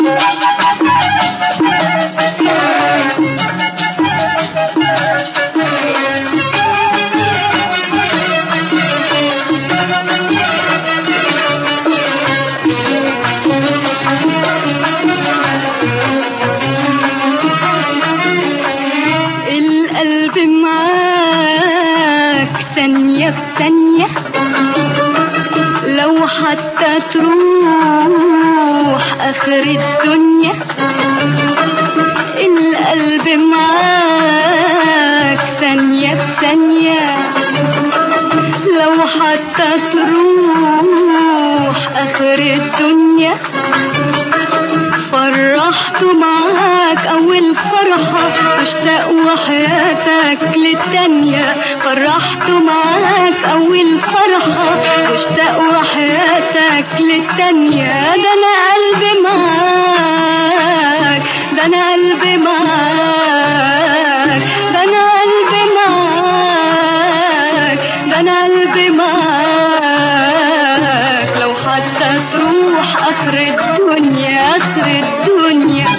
القلب معاك ثانية بثانية لو حتى تروح آخر الدنيا القلب معاك ثانية بثانية لو حتى تروح آخر الدنيا فرحت معاك أول فرحة اشتاق وحياتك للتانية فرحت معاك أول فرحة اشتاق وحياتك للتانية ده أنا قلبي معاك ده أنا قلبي معاك ده أنا قلبي معاك ده أنا قلبي معاك لو حتى تروح آخر الدنيا آخر الدنيا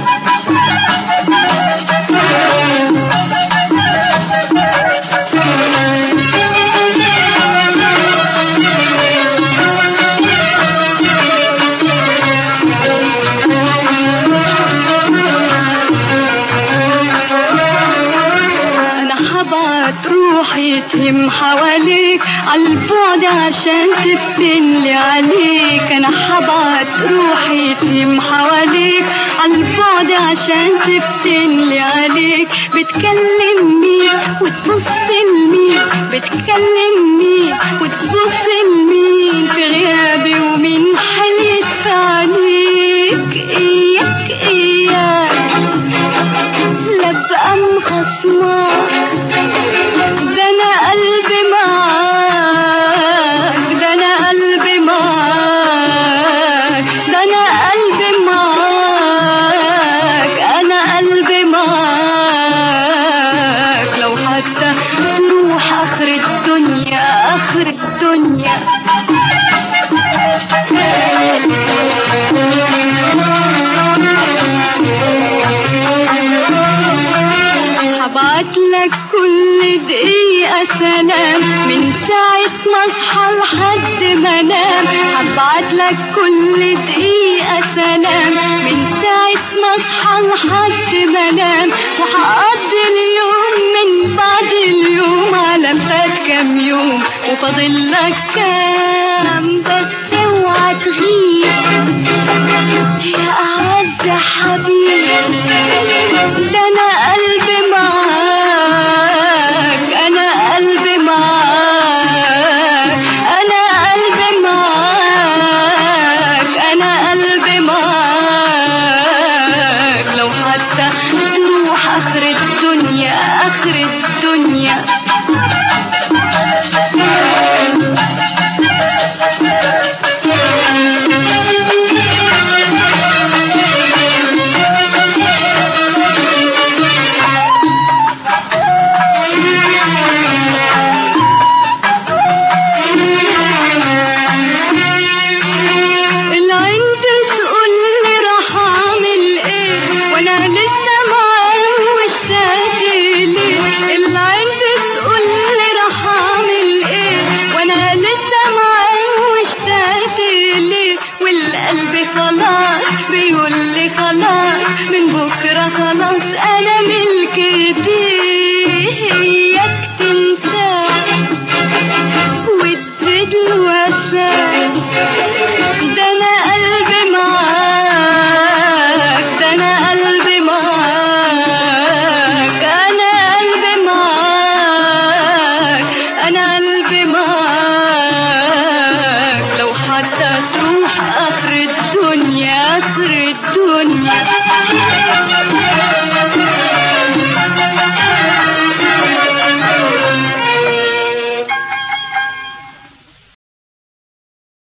انا حبعت روحي تهم حواليك عالبعد عشان تفتنلي عليك انا حبعت روحي تهم حواليك عالبعد عشان تفتنلي عليك بتكلم مين وتبص لمين بتكلم مين وتبص لمين في غيابي ومين حليت في عليك اياك اياك لا بقى مخصمك ده انا قلبي معاك ده انا قلبي معاك ده انا قلبي معاك انا قلبي معاك لو حتى تروح اخر الدنيا اخر الدنيا هبعت لك كل دقيقة سلام من ساعة ما اصحى لحد ما انام هبعت لك كل دقيقة سلام من ساعة ما اصحى لحد ما انام وهقضي اليوم من بعد اليوم على فات كام يوم وفاضل لك كام بس اوعى تغيب يا أعز حبيب ده أنا قلبي معاك أنا قلبي معاك أنا قلبي معاك أنا قلبي معاك لو حتى تروح آخر الدنيا آخر الدنيا العين بتقول لي راح اعمل ايه وانا لسه معاه مشتاق ليه العين بتقول لي راح اعمل ايه وانا لسه معاه مشتاق ليه والقلب خلاص بيقول لي خلاص من بكره خلاص انا من